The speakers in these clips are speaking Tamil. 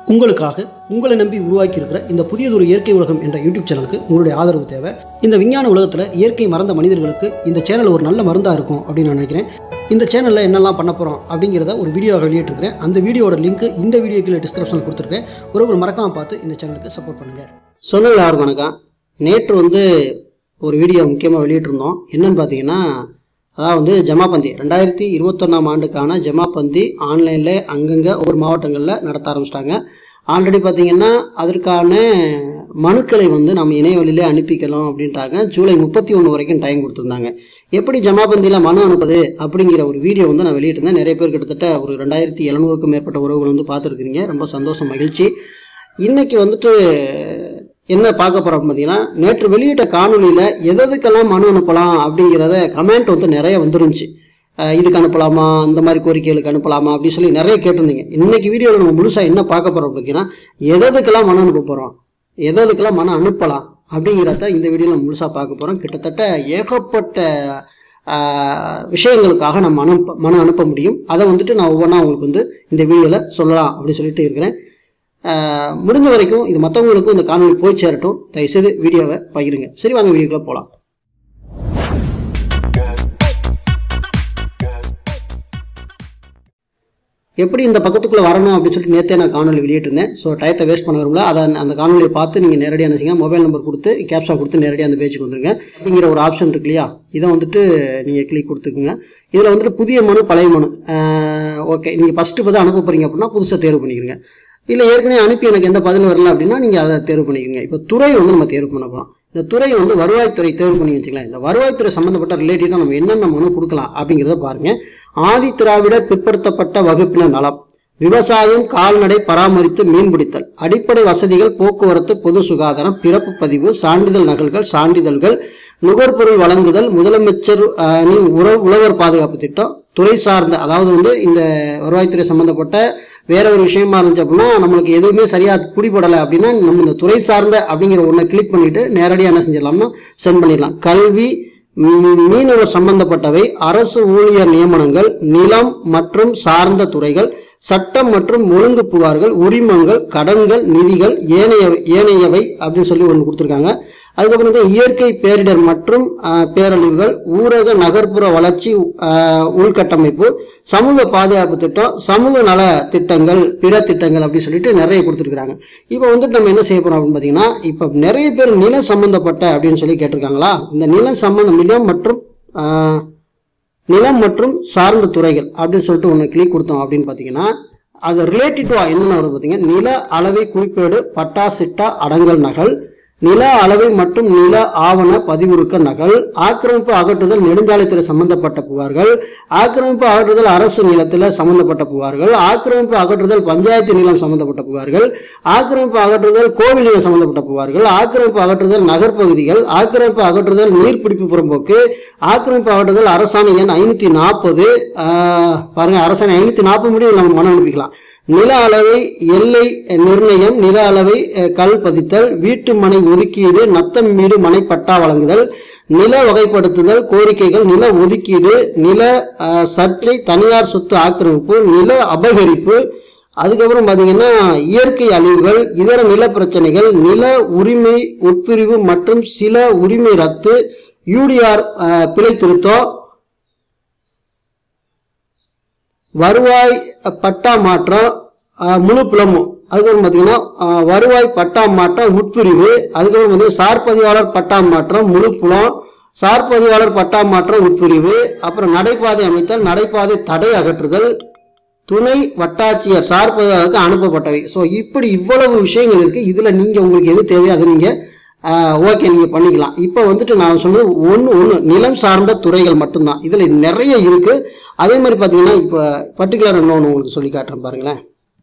உங்களுக்காக உங்களை நம்பி உருவாக்கி இருக்கிற இந்த புதியதொரு இயற்கை உலகம் என்ற யூடியூப் சேனலுக்கு உங்களுடைய ஆதரவு தேவை இந்த விஞ்ஞான உலகத்தில் இயற்கை மறந்த மனிதர்களுக்கு இந்த சேனல் ஒரு நல்ல மருந்தாக இருக்கும் அப்படின்னு நான் நினைக்கிறேன் இந்த சேனலில் என்னெல்லாம் பண்ண போகிறோம் அப்படிங்கிறத ஒரு வீடியோவாக வெளியிட்டிருக்கிறேன் அந்த வீடியோட லிங்க் இந்த வீடியோ கீழே டிஸ்கிரிப்ஷனில் கொடுத்துருக்கேன் ஒருவர் மறக்காமல் பார்த்து இந்த சேனலுக்கு சப்போர்ட் பண்ணுங்கள் சொந்தங்கள் யாருக்கும் வணக்கம் நேற்று வந்து ஒரு வீடியோ முக்கியமாக வெளியிட்டிருந்தோம் என்னன்னு பார்த்தீங்கன்னா அதாவது வந்து ஜமாபந்தி ரெண்டாயிரத்தி இருபத்தொன்னாம் ஆண்டுக்கான ஜமாபந்தி ஆன்லைனில் அங்கங்கே ஒவ்வொரு மாவட்டங்களில் நடத்த ஆரம்பிச்சிட்டாங்க ஆல்ரெடி பார்த்தீங்கன்னா அதற்கான மனுக்களை வந்து நம்ம இணையவழியிலே அனுப்பிக்கலாம் அப்படின்ட்டாங்க ஜூலை முப்பத்தி ஒன்று வரைக்கும் டைம் கொடுத்துருந்தாங்க எப்படி ஜமாபந்தியில் மனு அனுப்புது அப்படிங்கிற ஒரு வீடியோ வந்து நான் வெளியிட்டிருந்தேன் நிறைய பேர் கிட்டத்தட்ட ஒரு ரெண்டாயிரத்தி எழுநூறுக்கும் மேற்பட்ட உறவுகள் வந்து பார்த்துருக்குறீங்க ரொம்ப சந்தோஷம் மகிழ்ச்சி இன்னைக்கு வந்துட்டு என்ன பார்க்க போறோம் பார்த்தீங்கன்னா நேற்று வெளியிட்ட காணொலியில் எதுக்கெல்லாம் மனு அனுப்பலாம் அப்படிங்கிறத கமெண்ட் வந்து நிறைய வந்துருந்துச்சு அஹ் இதுக்கு அனுப்பலாமா இந்த மாதிரி கோரிக்கைகளுக்கு அனுப்பலாமா அப்படின்னு சொல்லி நிறைய கேட்டிருந்தீங்க இன்னைக்கு வீடியோவில் நம்ம முழுசாக என்ன பார்க்க போறோம் பார்த்தீங்கன்னா எதுக்கெல்லாம் மனு அனுப்ப போகிறோம் எதுக்கெல்லாம் மனு அனுப்பலாம் அப்படிங்கிறத இந்த வீடியோவில் நம்ம முழுசாக பார்க்க போகிறோம் கிட்டத்தட்ட ஏகப்பட்ட ஆஹ், விஷயங்களுக்காக நம்ம அனுப்ப மனு அனுப்ப முடியும் அதை வந்துட்டு நான் ஒவ்வொன்றா உங்களுக்கு வந்து இந்த வீடியோவில் சொல்லலாம் அப்படின்னு சொல்லிட்டு இருக்கிறேன் ஆஹ், முடிஞ்ச வரைக்கும் இது மற்றவங்களுக்கும் இந்த காணொலி போய் சேரட்டும் தயவுசெய்து வீடியோவை பகிருங்க சரி வாங்க வீடியோக்குள்ள போகலாம் எப்படி இந்த பக்கத்துக்குள்ளே வரணும் அப்படின்னு சொல்லிட்டு நேற்றே நான் காணொலி வெளியிட்டிருந்தேன் ஸோ டயத்தை வேஸ்ட் பண்ண விரும்பல அதை அந்த காணொலியை பார்த்து நீங்கள் நேரடியாக என்ன செய்யுங்க மொபைல் நம்பர் கொடுத்து கேப்ஷா கொடுத்து நேரடியாக அந்த பேஜுக்கு வந்துருங்க அப்படிங்கிற ஒரு ஆப்ஷன் இருக்கு இல்லையா இதை வந்துட்டு நீங்கள் கிளிக் கொடுத்துக்குங்க இதில் வந்துட்டு புதிய மனு பழைய மனு ஓகே நீங்கள் ஃபஸ்ட்டு பதில் அனுப்ப போகிறீங்க அப்படின்னா புதுசாக தேர்வு பண்ணிக்கிறங்க இல்லை ஏற்கனவே அனுப்பி எனக்கு எந்த பதில் வரல அப்படின்னா நீங்கள் அதை தேர்வு பண்ணிக்கோங்க இப்போ துறை வந்து நம்ம தேர்வு பண்ண போகிறோம் இந்த துறை வந்து வருவாய்த்துறை தேர்வு பண்ணி வச்சுக்கலாம் இந்த வருவாய்த்துறை சம்மந்தப்பட்ட ரிலேட்டடாக நம்ம என்னென்ன மனு கொடுக்கலாம் அப்படிங்கிறத பாருங்க ஆதி திராவிடர் பிற்படுத்தப்பட்ட வகுப்பினர் நலம் விவசாயம் கால்நடை பராமரித்து மீன்பிடித்தல் அடிப்படை வசதிகள் போக்குவரத்து பொது சுகாதாரம் பிறப்பு பதிவு சான்றிதழ் நகல்கள் சான்றிதழ்கள் நுகர்பொருள் வழங்குதல் முதலமைச்சர் அஹ், இன் உற- உழவர் பாதுகாப்பு திட்டம் துறை சார்ந்த அதாவது வந்து இந்த வருவாய்த்துறை சம்பந்தப்பட்ட வேற ஒரு விஷயமா இருந்துச்சு அப்படின்னா நம்மளுக்கு எதுவுமே சரியா பிடிபடலை அப்படின்னா நம்ம இந்த துறை சார்ந்த அப்படிங்கிற ஒன்றை கிளிக் பண்ணிட்டு நேரடியாக என்ன செஞ்சிடலாம்னா சென்ட் பண்ணிடலாம் கல்வி ம், மீனவர் சம்பந்தப்பட்டவை அரசு ஊழியர் நியமனங்கள் நிலம் மற்றும் சார்ந்த துறைகள் சட்டம் மற்றும் ஒழுங்கு புகார்கள் உரிமங்கள் கடன்கள் நிதிகள் ஏனைய ஏனையவை அப்படின்னு சொல்லி ஒன்று கொடுத்துருக்காங்க அதுக்கப்புறம் வந்து இயற்கை பேரிடர் மற்றும் ஆஹ், பேரழிவுகள் ஊரக நகர்ப்புற வளர்ச்சி ஆஹ், உள்கட்டமைப்பு சமூக பாதுகாப்பு திட்டம் சமூக நல திட்டங்கள் பிற திட்டங்கள் அப்படி சொல்லிட்டு நிறைய கொடுத்துருக்காங்க இப்போ வந்துட்டு நம்ம என்ன செய்ய போறோம் அப்படின்னு பார்த்தீங்கன்னா இப்போ நிறைய பேர் நிலம் சம்பந்தப்பட்ட அப்படின்னு சொல்லி கேட்டிருக்காங்களா இந்த நிலம் சம்பந்தம் நிலம் மற்றும் ஆஹ், நிலம் மற்றும் சார்ந்த துறைகள் அப்படின்னு சொல்லிட்டு ஒன்று கிளிக் கொடுத்தோம் அப்படின்னு பார்த்தீங்கன்னா அது ரிலேட்டிவா என்னென்ன வருது பார்த்தீங்கன்னா நில அளவை குறிப்பேடு பட்டா சிட்டா அடங்கல் நகல் நில அளவை மற்றும் நில ஆவண பதிவுறுக்க நகல் ஆக்கிரமிப்பு அகற்றுதல் நெடுஞ்சாலைத்துறை சம்பந்தப்பட்ட புகார்கள் ஆக்கிரமிப்பு அகற்றுதல் அரசு நிலத்தில் சம்பந்தப்பட்ட புகார்கள் ஆக்கிரமிப்பு அகற்றுதல் பஞ்சாயத்து நிலம் சம்பந்தப்பட்ட புகார்கள் ஆக்கிரமிப்பு அகற்றுதல் கோவில் நிலம் சம்பந்தப்பட்ட புகார்கள் ஆக்கிரமிப்பு அகற்றுதல் நகர்ப்பகுதிகள் ஆக்கிரமிப்பு அகற்றுதல் நீர்பிடிப்பு புறம்போக்கு ஆக்கிரமிப்பு அகற்றுதல் அரசாணை எண் ஐநூத்தி நாற்பது பாருங்க அரசாணை ஐநூத்தி நாற்பது முடிவு நம்ம மனம் அனுப்பிக்கலாம் நில அளவை எல்லை நிர்ணயம் நில அளவை அஹ், கல் பதித்தல் வீட்டு மனை ஒதுக்கீடு நத்தம் வீடு மனை பட்டா வழங்குதல் நில வகைப்படுத்துதல் கோரிக்கைகள் நில ஒதுக்கீடு நில அஹ், சர்ச்சை தனியார் சொத்து ஆக்கிரமிப்பு நில அபகரிப்பு அதுக்கப்புறம் பாத்தீங்கன்னா இயற்கை அழிவுகள் இதர நில பிரச்சனைகள் நில உரிமை உட்பிரிவு மற்றும் சில உரிமை ரத்து யூடிஆர் அஹ், பிழை திருத்தம் வருவாய் பட்டா மாற்றம் அஹ், முழு புலமும் அதுக்கப்புறம் பார்த்தீங்கன்னா அஹ், வருவாய் பட்டா மாற்றம் உட்பிரிவு அதுக்கப்புறம் வந்து சார் பதிவாளர் பட்டா மாற்றம் முழு புலம் சார் பதிவாளர் பட்டா மாற்றம் உட்பிரிவு அப்புறம் நடைபாதை அமைத்தல் நடைபாதை தடை அகற்றுதல் துணை வட்டாட்சியர் சார் பதிவாளருக்கு அனுப்பப்பட்டவை ஸோ இப்படி இவ்வளவு விஷயங்கள் இருக்கு இதுல நீங்க உங்களுக்கு எது தேவையோ அதை நீங்க ஓகே நீங்க பண்ணிக்கலாம் இப்போ வந்துட்டு நான் சொன்னது ஒன்று ஒன்று நிலம் சார்ந்த துறைகள் மட்டும்தான் இதுல நிறைய இருக்கு அதே மாதிரி பார்த்தீங்கன்னா இப்போ பர்டிகுலர் இன்னொன்று உங்களுக்கு சொல்லி காட்டுறேன் பாருங்களேன்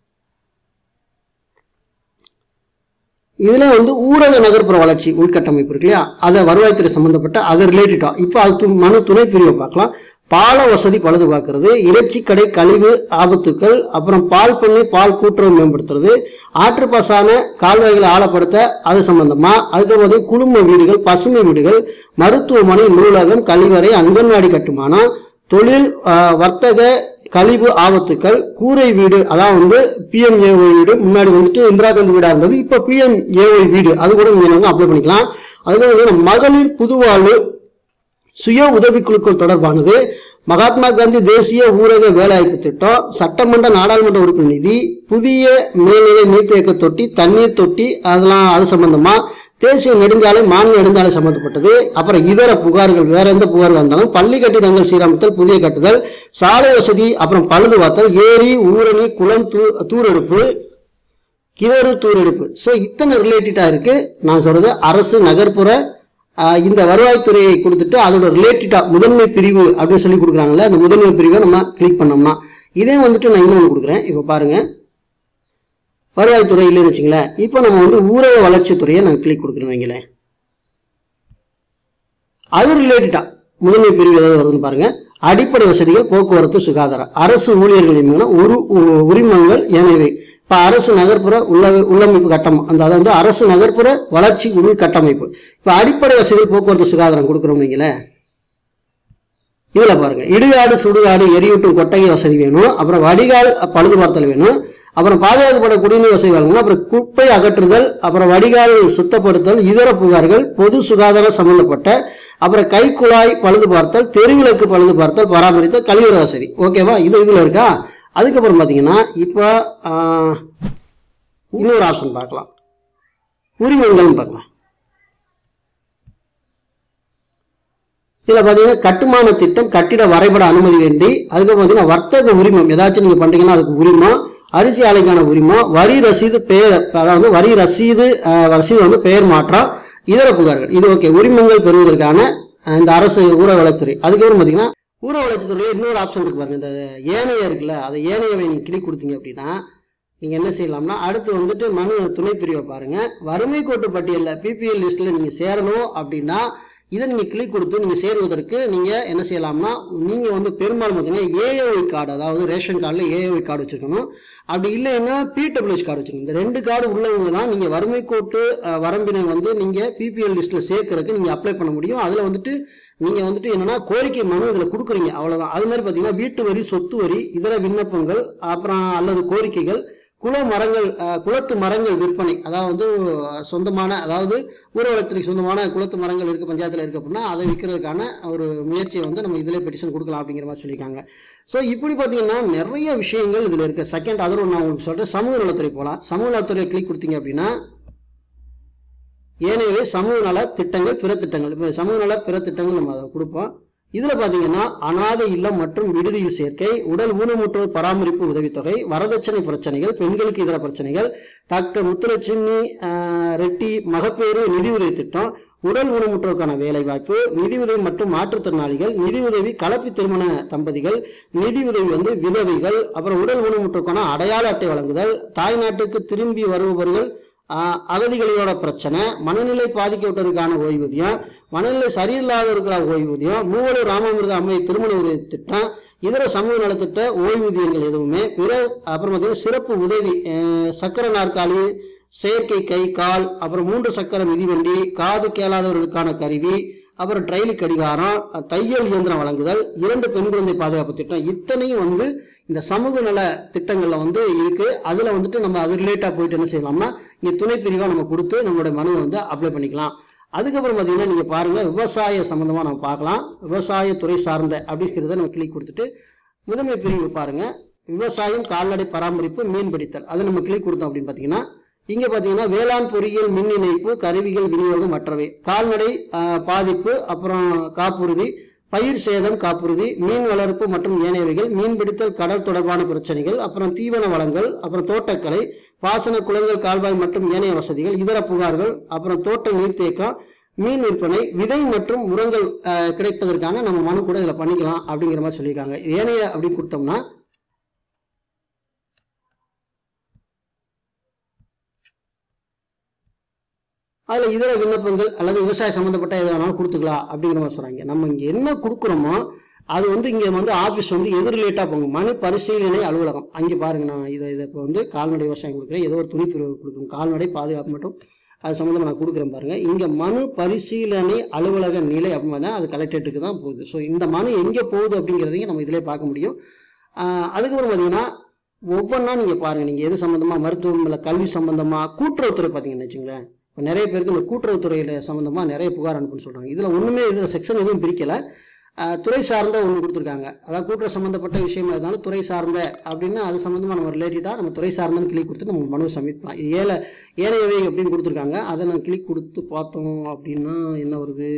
இதுல வந்து ஊரக நகர்ப்புற வளர்ச்சி உள்கட்டமைப்பு இருக்கு இல்லையா அதை வருவாய்த்துறை சம்பந்தப்பட்ட அது ரிலேட்டடா இப்போ அது து- மனு துணை பிரிவை பார்க்கலாம் பால வசதி பழுது பார்க்கறது இறைச்சி கடை கழிவு ஆபத்துக்கள் அப்புறம் பால் பண்ணை பால் கூட்டுறவு மேம்படுத்துறது ஆற்றுப்பாசான கால்வாய்களை ஆழப்படுத்த அது சம்பந்தமா அதுக்கப்புறம் வந்து குடும்ப வீடுகள் பசுமை வீடுகள் மருத்துவமனை நூலகம் கழிவறை அங்கன்வாடி கட்டுமானம் தொழில் ஆஹ், வர்த்தக கழிவு ஆபத்துக்கள் கூரை வீடு அதான் வந்து பிஎம்ஏஒய் வீடு முன்னாடி வந்துட்டு இந்திரா காந்தி வீடா இருந்தது இப்போ பிஎம்ஏஒய் வீடு அது கூட நீங்க வந்து அப்ளை பண்ணிக்கலாம் அதுக்கு வந்து மகளிர் புதுவாழ்வு சுய உதவிக்குழுக்கள் தொடர்பானது மகாத்மா காந்தி தேசிய ஊரக வேலைவாய்ப்பு திட்டம் சட்டமன்ற நாடாளுமன்ற உறுப்பினர் நிதி புதிய மேல்நிலை நீர்த்தேக்க தொட்டி தண்ணீர் தொட்டி அதெல்லாம் அது சம்பந்தமா தேசிய நெடுஞ்சாலை மாநில நெடுஞ்சாலை சம்பந்தப்பட்டது அப்புறம் இதர புகார்கள் வேற எந்த புகார்கள் வந்தாலும் பள்ளி கட்டிடங்கள் சீரமைத்தல் புதிய கட்டுதல் சாலை வசதி அப்புறம் பழுது பார்த்தல் ஏரி ஊரணி குளம் தூ தூரெடுப்பு கிணறு தூரெடுப்பு ஸோ இத்தனை ரிலேட்டடாக இருக்கு நான் சொல்றது அரசு நகர்ப்புற ஆஹ், இந்த வருவாய்த்துறையை கொடுத்துட்டு அதோட ரிலேட்டடாக முதன்மை பிரிவு அப்படின்னு சொல்லி கொடுக்குறாங்கல்ல அந்த முதன்மை பிரிவை நம்ம கிளிக் பண்ணோம்னா இதே வந்துட்டு நான் இன்னொன்று கொடுக்குறேன் இப்போ பாருங்க வருவாய்த்துறை இல்லைன்னு வச்சுங்களேன் இப்போ நம்ம வந்து ஊரக வளர்ச்சித்துறையை நான் கிளிக் கொடுக்குறேன் வைங்களேன் அது ரிலேட்டடா முதன்மை பிரிவு ஏதாவது வருதுன்னு பாருங்க அடிப்படை வசதிகள் போக்குவரத்து சுகாதாரம் அரசு ஊழியர்கள் நியமனம் உரு உ- உரிமங்கள் ஏனையவை இப்ப அரசு நகர்ப்புற உள்ள உள்ளமைப்பு கட்டம் அந்த அதாவது வந்து அரசு நகர்ப்புற வளர்ச்சி உள் கட்டமைப்பு இப்ப அடிப்படை வசதிகள் போக்குவரத்து சுகாதாரம் கொடுக்குறோம் வைங்களேன் இதுல பாருங்க இடுகாடு சுடுகாடு எரியூட்டும் கொட்டகை வசதி வேணும் அப்புறம் வடிகால் பழுது பார்த்தல் வேணும் அப்புறம் பாதுகாக்கப்பட குடிநீர் வசதி வழங்கணும் அப்புறம் குப்பை அகற்றுதல் அப்புறம் வடிகால் சுத்தப்படுத்தல் இதர புகார்கள் பொது சுகாதாரம் சம்பந்தப்பட்ட அப்புறம் கைக்குழாய் பழுது பார்த்தல் தெருவிளக்கு பழுது பார்த்தல் பராமரித்தல் கழிவுற வசதி ஓகேவா இது இதுல இருக்கா அதுக்கப்புறம் பாத்தீங்கன்னா இப்போ ஆஹ், இன்னொரு ஆப்ஷன் பார்க்கலாம் உரிமங்கள்னு பார்க்கலாம் இதில் பார்த்தீங்கன்னா கட்டுமான திட்டம் கட்டிட வரைபட அனுமதி வேண்டி அதுக்கப்புறம் பார்த்தீங்கன்னா வர்த்தக உரிமம் ஏதாச்சும் நீங்கள் பண்ணுறீங்கன்னா அதுக்கு உரிமம் அரிசி ஆலைக்கான உரிமம் வரி ரசீது பெயர் அதாவது வரி ரசீது அஹ், ரசீது வந்து பெயர் மாற்றம் இதர புகார்கள் இது ஓகே உரிமங்கள் பெறுவதற்கான அஹ், இந்த அரசு ஊரக வளர்ச்சித்துறை அதுக்கப்புறம் பார்த்தீங்கன்னா ஊரக வளர்ச்சித்துறையில் இன்னொரு ஆப்ஷன் இருக்கு பாருங்க இந்த ஏனைய இருக்குல்ல அதை ஏனையவை நீங்கள் கிளிக் கொடுத்தீங்க அப்படின்னா நீங்கள் என்ன செய்யலாம்னா அடுத்து வந்துட்டு மனு துணை பிரிவை பாருங்க வறுமை கோட்டு பட்டியலில் பிபிஎல் லிஸ்ட்டில் நீங்கள் சேரணும் அப்படின்னா இதை நீங்கள் கிளிக் கொடுத்து நீங்கள் சேருவதற்கு நீங்கள் என்ன செய்யலாம்னா நீங்கள் வந்து பெரும்பாலும் பார்த்தீங்கன்னா ஏஏஒய் கார்டு அதாவது ரேஷன் கார்டில் ஏஏஒய் கார்டு வச்சுருக்கணும் அப்படி இல்லைன்னா பிடபிள்யூஎஸ் கார்டு வச்சுக்கணும் இந்த ரெண்டு கார்டு உள்ளவங்க தான் நீங்கள் வறுமை கோட்டு அஹ், வரம்பினை வந்து நீங்கள் பிபிஎல் லிஸ்ட்டில் சேர்க்கறதுக்கு நீங்கள் அப்ளை பண்ண முடியும் அதில் வந்துட்டு நீங்கள் வந்துட்டு என்னன்னா கோரிக்கை மனு இதில் கொடுக்குறீங்க அவ்வளோதான் அது மாதிரி பார்த்தீங்கன்னா வீட்டு வரி சொத்து வரி இதர விண்ணப்பங்கள் அப்புறம் அல்லது கோரிக்கைகள் குல மரங்கள் அஹ், குளத்து மரங்கள் விற்பனை அதாவது வந்து அஹ், சொந்தமான அதாவது ஊரகத்துக்கு சொந்தமான குளத்து மரங்கள் இருக்கு பஞ்சாயத்தில் இருக்கு அப்படின்னா அதை விற்கிறதுக்கான ஒரு முயற்சியை வந்து நம்ம இதில் பெட்டிஷன் கொடுக்கலாம் அப்படிங்கிற மாதிரி சொல்லியிருக்காங்க ஸோ இப்படி பார்த்தீங்கன்னா நிறைய விஷயங்கள் இதில் இருக்கு செகண்ட் அதர் ஒன்று நான் உங்களுக்கு சொல்கிறேன் சமூக நலத்துறை போகலாம் சமூக நலத்துறை கிளிக் கொடுத்தீங்க அப்படின்னா ஏனையவே சமூக நல திட்டங்கள் பிற திட்டங்கள் இப்போ சமூக நல பிற திட்டங்கள் நம்ம அதை கொடுப்போம் இதில் பார்த்தீங்கன்னா அனாதை இல்லம் மற்றும் விடுதியில் சேர்க்கை உடல் ஊனமுற்றோர் பராமரிப்பு உதவித்தொகை வரதட்சணை பிரச்சனைகள் பெண்களுக்கு இதர பிரச்சனைகள் டாக்டர் முத்துலட்சுமி ஆஹ், ரெட்டி மகப்பேறு நிதியுதவி திட்டம் உடல் ஊனமுற்றோருக்கான வேலைவாய்ப்பு நிதியுதவி மற்றும் மாற்றுத்திறனாளிகள் நிதியுதவி கலப்பு திருமண தம்பதிகள் நிதியுதவி வந்து விதவைகள் அப்புறம் உடல் ஊனமுற்றோருக்கான அடையாள அட்டை வழங்குதல் தாய்நாட்டுக்கு திரும்பி வருபவர்கள் ஆஹ் அகதிகளோட பிரச்சனை மனநிலை பாதிக்கப்பட்டவருக்கான ஓய்வூதியம் மனநிலை சரியில்லாதவர்களுக்கான ஓய்வூதியம் மூவலூர் ராமாமிர்த அம்மை திருமண உதவி திட்டம் இதர சமூக நலத்திட்ட ஓய்வூதியங்கள் எதுவுமே பிற அப்புறம் பார்த்தீங்கன்னா சிறப்பு உதவி அஹ் சக்கர நாற்காலி செயற்கை கை கால் அப்புறம் மூன்று சக்கர மிதிவண்டி காது கேளாதவர்களுக்கான கருவி அப்புறம் ட்ரைலி கடிகாரம் தையல் இயந்திரம் வழங்குதல் இரண்டு பெண் குழந்தை பாதுகாப்பு திட்டம் இத்தனையும் வந்து இந்த சமூக நல திட்டங்கள்ல வந்து இருக்கு அதுல வந்துட்டு நம்ம அது ரிலேட்டா போயிட்டு என்ன செய்யலாம்னா இங்க துணை பிரிவா நம்ம கொடுத்து நம்மளுடைய மனுவை வந்து அப்ளை பண்ணிக்கலாம் அதுக்கப்புறம் பார்த்தீங்கன்னா நீங்க பாருங்க விவசாய சம்பந்தமா நம்ம பார்க்கலாம் விவசாயத்துறை சார்ந்த அப்படிங்கிறத நம்ம கிளிக் கொடுத்துட்டு முதன்மை பிரிவு பாருங்க விவசாயம் கால்நடை பராமரிப்பு மீன்பிடித்தல் அதை நம்ம கிளிக் கொடுத்தோம் அப்படின்னு பார்த்தீங்கன்னா இங்க பாத்தீங்கன்னா வேளாண் பொறியியல் மின் இணைப்பு கருவிகள் விநியோகம் மற்றவை கால்நடை ஆஹ், பாதிப்பு அப்புறம் காப்புறுதி பயிர் சேதம் காப்புறுதி மீன் வளர்ப்பு மற்றும் ஏனையவைகள் மீன்பிடித்தல் கடல் தொடர்பான பிரச்சனைகள் அப்புறம் தீவன வளங்கள் அப்புறம் தோட்டக்கலை பாசன குளங்கள் கால்வாய் மற்றும் ஏனைய வசதிகள் இதர புகார்கள் அப்புறம் தோட்ட நீர்த்தேக்கம் மீன் விற்பனை விதை மற்றும் உரங்கள் ஆஹ், கிடைப்பதற்கான நம்ம மனு கூட இதில் பண்ணிக்கலாம் அப்படிங்கிற மாதிரி சொல்லியிருக்காங்க ஏனைய அப்படி கொடுத்தோம்னா அதில் இதர விண்ணப்பங்கள் அல்லது விவசாய சம்மந்தப்பட்ட எது வேணாலும் கொடுத்துக்கலாம் அப்படிங்கிற மாதிரி சொல்கிறாங்க நம்ம இங்கே என்ன கொடுக்குறோமோ அது வந்து இங்கே வந்து ஆஃபீஸ் வந்து எது ரிலேட்டாக போகும் மனு பரிசீலனை அலுவலகம் அங்கே பாருங்க நான் இதை இதை இப்போ வந்து கால்நடை விவசாயம் கொடுக்குறேன் ஏதோ ஒரு துணிப்பிரிவு கொடுக்கணும் கால்நடை பாதுகாப்பு மட்டும் அது சம்மந்தமாக நான் கொடுக்குறேன் பாருங்க இங்கே மனு பரிசீலனை அலுவலக நிலை அப்படின்னு பார்த்தா அது கலெக்டரேட்டுக்கு தான் போகுது ஸோ இந்த மனு எங்கே போகுது அப்படிங்கிறதையும் நம்ம இதிலே பார்க்க முடியும் ஆஹ் அதுக்கப்புறம் பார்த்தீங்கன்னா ஒவ்வொன்றா நீங்கள் பாருங்கள் நீங்கள் எது சம்மந்தமாக மருத்துவம் இல்லை கல்வி சம்மந்தமாக கூட்டுறவுத்துறை பார்த்தீங்கன்னு வச்சுங்களேன் இப்போ நிறைய பேருக்கு இந்த கூட்டுறவுத்துறையில் சம்மந்தமாக நிறைய புகார் அனுப்புன்னு சொல்கிறாங்க இதில் ஒன்றுமே இதில் செக்ஷன் எதுவும் பிரிக்கலை ஆஹ் துறை சார்ந்த ஒன்று கொடுத்துருக்காங்க அதாவது கூட்டுறவு சம்மந்தப்பட்ட விஷயமா இருந்தாலும் துறை சார்ந்த அப்படின்னா அது சம்மந்தமாக நம்ம ரிலேட்டடாக நம்ம துறை சார்ந்தன்னு கிளிக் கொடுத்து நம்ம மனு சப்மிட் பண்ணலாம் இது ஏழை ஏனையவை அப்படின்னு கொடுத்துருக்காங்க அதை நான் கிளிக் கொடுத்து பார்த்தோம் அப்படின்னா என்ன வருது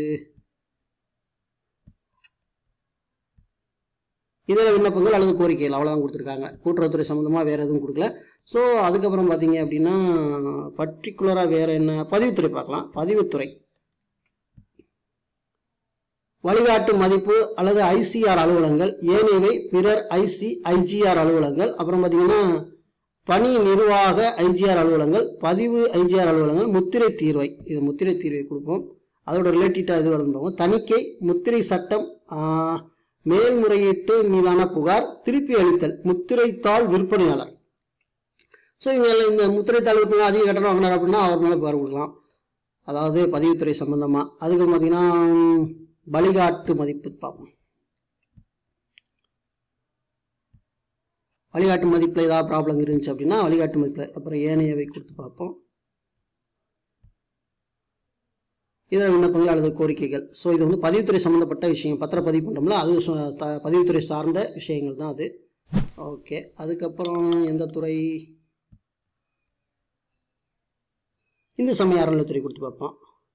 இதர விண்ணப்பங்கள் அல்லது கோரிக்கைகள் அவ்வளோதான் கொடுத்துருக்காங்க கூட்டுறவுத்துறை சம்மந்தமாக வேறு எதுவும் கொடுக்கல ஸோ அதுக்கப்புறம் பார்த்தீங்க அப்படின்னா பர்டிகுலராக வேறு என்ன பதிவுத்துறை பார்க்கலாம் பதிவுத்துறை வழிகாட்டு மதிப்பு அல்லது ஐசிஆர் அலுவலகங்கள் ஏனையவை பிறர் ஐசி ஐஜிஆர் அலுவலகங்கள் அப்புறம் பார்த்தீங்கன்னா பணி நிர்வாக ஐஜிஆர் அலுவலகங்கள் பதிவு ஐஜிஆர் அலுவலகங்கள் முத்திரை தீர்வை இது முத்திரை தீர்வை கொடுப்போம் அதோட ரிலேட்டடாக இது வரும்போது தணிக்கை முத்திரை சட்டம் ஆஹ், மேல்முறையீட்டு மீதான புகார் திருப்பி அளித்தல் முத்திரைத்தாள் விற்பனையாளர் ஸோ இவங்க எல்லாம் இந்த முத்திரைத்தாள் விற்பனை அதிக கட்டணம் வாங்கினார் அப்படின்னா அவர் மேலே புகார் கொடுக்கலாம் அதாவது பதிவுத்துறை சம்பந்தமா அதுக்கு பார்த்தீங்கன்னா ம், வழிகாட்டு மதிப்பு பார்ப்போம் வழிகாட்டு மதிப்பில் ஏதாவது ப்ராப்ளம் இருந்துச்சு அப்படின்னா வழிகாட்டு மதிப்பில் அப்புறம் ஏனையவை கொடுத்து பார்ப்போம் இதர விண்ணப்பங்கள் அல்லது கோரிக்கைகள் ஸோ இது வந்து பதிவுத்துறை சம்மந்தப்பட்ட விஷயம் பத்திரப்பதிவு பண்ணுறோம்ல அது சு- த- பதிவுத்துறை சார்ந்த விஷயங்கள் தான் அது ஓகே அதுக்கப்புறம் எந்த துறை இந்து சமய அறநிலைத்துறை கொடுத்து பார்ப்போம்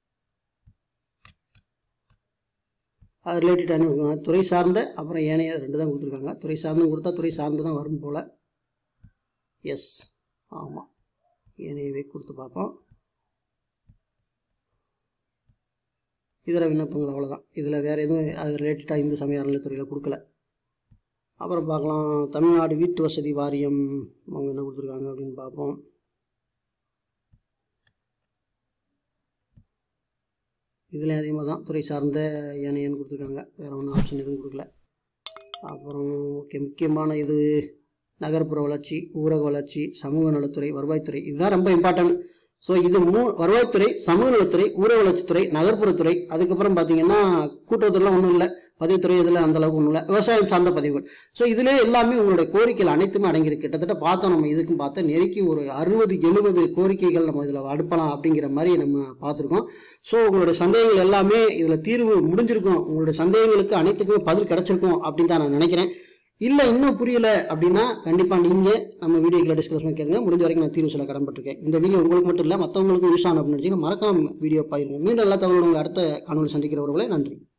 அது ரிலேட்டடான துறை சார்ந்த அப்புறம் ஏனைய ரெண்டு தான் கொடுத்துருக்காங்க துறை சார்ந்தும் கொடுத்தா துறை சார்ந்து தான் வரும் போல் எஸ் ஆமாம் ஏனையவே கொடுத்து பார்ப்போம் இதர விண்ணப்பங்கள் அவ்வளோதான் இதில் வேறு எதுவும் அது ரிலேட்டடாக இந்து சமய அறநிலைத்துறையில் கொடுக்கல அப்புறம் பார்க்கலாம் தமிழ்நாடு வீட்டு வசதி வாரியம் அவங்க என்ன கொடுத்துருக்காங்க அப்படின்னு பார்ப்போம் இதில் அதே மாதிரி தான் துறை சார்ந்த ஏனையன்னு கொடுத்துருக்காங்க வேறு ஒன்றும் ஆப்ஷன் எதுவும் கொடுக்கல அப்புறம் ஓகே முக்கியமான இது நகர்ப்புற வளர்ச்சி ஊரக வளர்ச்சி சமூக நலத்துறை வருவாய்த்துறை இதுதான் ரொம்ப இம்பார்ட்டன்ட் ஸோ இது மூ வருவாய்த்துறை சமூக நலத்துறை ஊரக வளர்ச்சித்துறை நகர்ப்புறத்துறை அதுக்கப்புறம் பார்த்தீங்கன்னா கூட்டுறவுத்துறைலாம் ஒன்றும் இல்லை பதிவுத்துறை இதில் அந்த அளவுக்கு ஒன்றும் இல்லை விவசாயம் சார்ந்த பதிவுகள் ஸோ இதிலே எல்லாமே உங்களுடைய கோரிக்கைகள் அனைத்துமே அடங்கியிருக்கு கிட்டத்தட்ட பார்த்தோம் நம்ம இதுக்கும் பார்த்தா நெருக்கி ஒரு அறுபது எழுபது கோரிக்கைகள் நம்ம இதில் அடுப்பலாம் அப்படிங்கிற மாதிரி நம்ம பார்த்துருக்கோம் ஸோ உங்களுடைய சந்தேகங்கள் எல்லாமே இதில் தீர்வு முடிஞ்சிருக்கும் உங்களுடைய சந்தேகங்களுக்கு அனைத்துக்குமே பதில் கிடைச்சிருக்கும் அப்படின்னு தான் நான் நினைக்கிறேன் இல்லை இன்னும் புரியல அப்படின்னா கண்டிப்பாக நீங்கள் நம்ம வீடியோக்களை டிஸ்கஸ் பண்ணி கேளுங்க முடிஞ்ச வரைக்கும் நான் தீர்வு சொல்ல கடன்பட்டிருக்கேன் இந்த வீடியோ உங்களுக்கு மட்டும் இல்லை மற்றவங்களுக்கும் யூஸ் ஆகும் அப்படின்னு நினச்சிங்கன்னா மறக்காம வீடியோ பாருங்க மீண்டும் எல்லா தகவலும் உங்களை அடுத்த காணொலி சந்திக்கிறவர்களே நன்றி